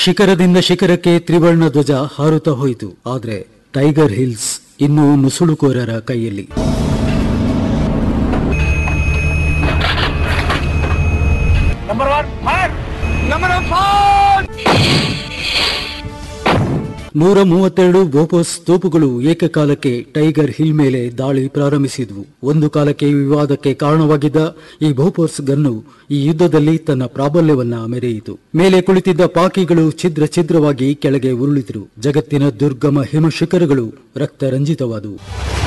ಶಿಖರದಿಂದ ಶಿಖರಕ್ಕೆ ತ್ರಿವರ್ಣ ಧ್ವಜ ಹಾರುತ್ತಾ ಹೋಯಿತು ಆದ್ರೆ ಟೈಗರ್ ಹಿಲ್ಸ್ ಇನ್ನೂ ನುಸುಳುಕೋರರ ಕೈಯಲ್ಲಿ Number one, fire! Number one, fire! ನೂರ ಮೂವತ್ತೆರಡು ಬೋಪೋಸ್ ತೋಪುಗಳು ಏಕಕಾಲಕ್ಕೆ ಟೈಗರ್ ಹಿಲ್ ಮೇಲೆ ದಾಳಿ ಪ್ರಾರಂಭಿಸಿದ್ವು ಒಂದು ಕಾಲಕ್ಕೆ ವಿವಾದಕ್ಕೆ ಕಾರಣವಾಗಿದ್ದ ಈ ಬೋಪೋರ್ಸ್ ಗನ್ನು ಈ ಯುದ್ಧದಲ್ಲಿ ತನ್ನ ಪ್ರಾಬಲ್ಯವನ್ನ ಮೆರೆಯಿತು ಮೇಲೆ ಕುಳಿತಿದ್ದ ಪಾಕಿಗಳು ಛಿದ್ರ ಛಿದ್ರವಾಗಿ ಕೆಳಗೆ ಉರುಳಿದ್ರು ಜಗತ್ತಿನ ದುರ್ಗಮ ಹಿಮಶಿಖರಗಳು ರಕ್ತರಂಜಿತವಾದವು